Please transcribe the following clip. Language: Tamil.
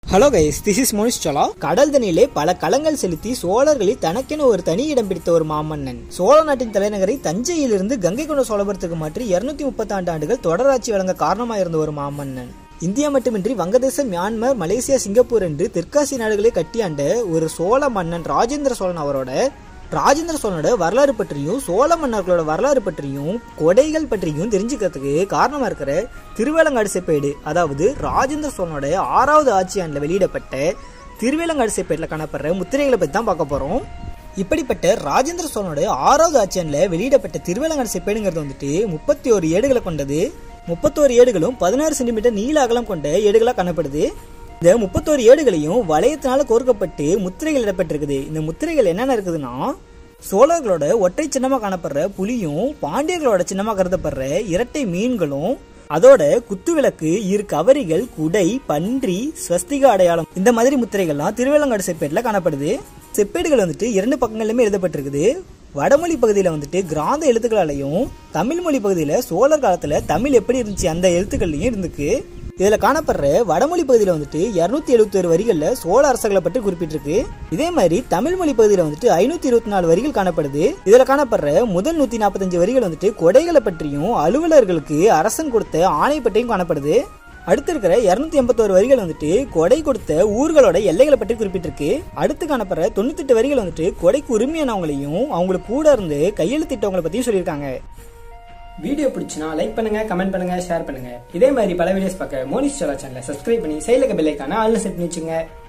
hello guys this is Monish சலா கடல் தண்ணியிலே பல களங்கள் செலுத்தி சோழர்களில் தனக்கென ஒரு தனி இடம் பிடித்த ஒரு மாமன்னன் சோழ நாட்டின் தலைநகரை தஞ்சையிலிருந்து கங்கை கொண்ட சோழபுரத்துக்கு மாற்றி இருநூத்தி முப்பத்தாண்டு ஆண்டுகள் தொடராட்சி வழங்க காரணமாக இருந்த ஒரு மாமன்னன் இந்தியா மட்டுமின்றி வங்கதேசம் மியான்மர் மலேசியா சிங்கப்பூர் என்று தெற்காசிய நாடுகளை கட்டியாண்ட ஒரு சோழ மன்னன் ராஜேந்திர சோழன் அவரோட ராஜேந்திர சோழனோட வரலாறு பற்றியும் சோழ மன்னர்களோட வரலாறு பற்றியும் கொடைகள் பற்றியும் தெரிஞ்சுக்கிறதுக்கு காரணமா இருக்கிற திருவேலங்காடு செப்பேடு அதாவது ராஜேந்திர சோழனோட ஆறாவது ஆட்சியாண்டில் வெளியிடப்பட்ட திருவேலங்காடு செப்பேட்டில் காணப்படுற முத்திரைகளை பற்றி தான் பார்க்க போறோம் இப்படிப்பட்ட ராஜேந்திர சோழனோட ஆறாவது ஆட்சியாண்டில் வெளியிடப்பட்ட திருவேலங்காடு செப்பேடுங்கிறது வந்துட்டு முப்பத்தி ஒரு ஏடுகளை கொண்டது முப்பத்தோரு ஏடுகளும் பதினாறு சென்டிமீட்டர் நீள அகலம் கொண்ட ஏடுகளா காணப்படுது இந்த முப்பத்தோரு ஏடுகளையும் வளையத்தினால கோர்க்கப்பட்டு முத்திரைகள் இடப்பட்டிருக்குது இந்த முத்திரைகள் என்னென்ன இருக்குதுன்னா சோழர்களோட ஒற்றை சின்னமா காணப்படுற புலியும் பாண்டியர்களோட சின்னமா கருதப்படுற இரட்டை மீன்களும் அதோட குத்துவிளக்கு இரு கவரிகள் குடை பன்றி ஸ்வஸ்திக அடையாளம் இந்த மாதிரி முத்திரைகள்லாம் திருவேலங்காடு செப்பேட்டில் காணப்படுது செப்பேடுகள் வந்துட்டு இரண்டு பக்கங்களிலுமே எழுதப்பட்டிருக்குது வடமொழி பகுதியில் வந்துட்டு கிராந்த எழுத்துக்களாலையும் தமிழ் மொழி பகுதியில் சோழர் காலத்தில் தமிழ் எப்படி இருந்துச்சு அந்த எழுத்துக்கள்லையும் இருந்துக்கு இதில் காணப்படுற வடமொழி பகுதியில் வந்துட்டு இரநூத்தி எழுபத்தி ஒரு வரிகளில் சோழ அரசர்களை பற்றி குறிப்பிட்டிருக்கு இதே மாதிரி தமிழ் மொழி பகுதியில் வந்துட்டு ஐநூத்தி இருபத்தி நாலு வரிகள் காணப்படுது இதில் காணப்படுற முதல் நூத்தி நாற்பத்தஞ்சு வரிகள் வந்துட்டு கொடைகளை பற்றியும் அலுவலர்களுக்கு அரசன் கொடுத்த ஆணை பற்றியும் காணப்படுது அடுத்து இருக்கிற இருநூத்தி எண்பத்தோரு வரிகள் வந்துட்டு கொடை கொடுத்த ஊர்களோட எல்லைகளை பற்றி குறிப்பிட்டிருக்கு அடுத்து காணப்படுற தொண்ணூத்தெட்டு வரிகள் வந்துட்டு கொடைக்கு உரிமையானவங்களையும் அவங்களுக்கு கூட இருந்து கையெழுத்திட்டவங்களை பற்றியும் சொல்லியிருக்காங்க வீடியோ பிடிச்சினா லைக் பண்ணுங்க கமெண்ட் பண்ணுங்க ஷேர் பண்ணுங்க இதே மாதிரி பல வீடியோஸ் பார்க்க மோனிஷ் சோலா சேனலை சப்ஸ்கிரைப் பண்ணி சைடுல பெல் ஐக்கான ஆல்ல செட் பண்ணி வச்சுங்க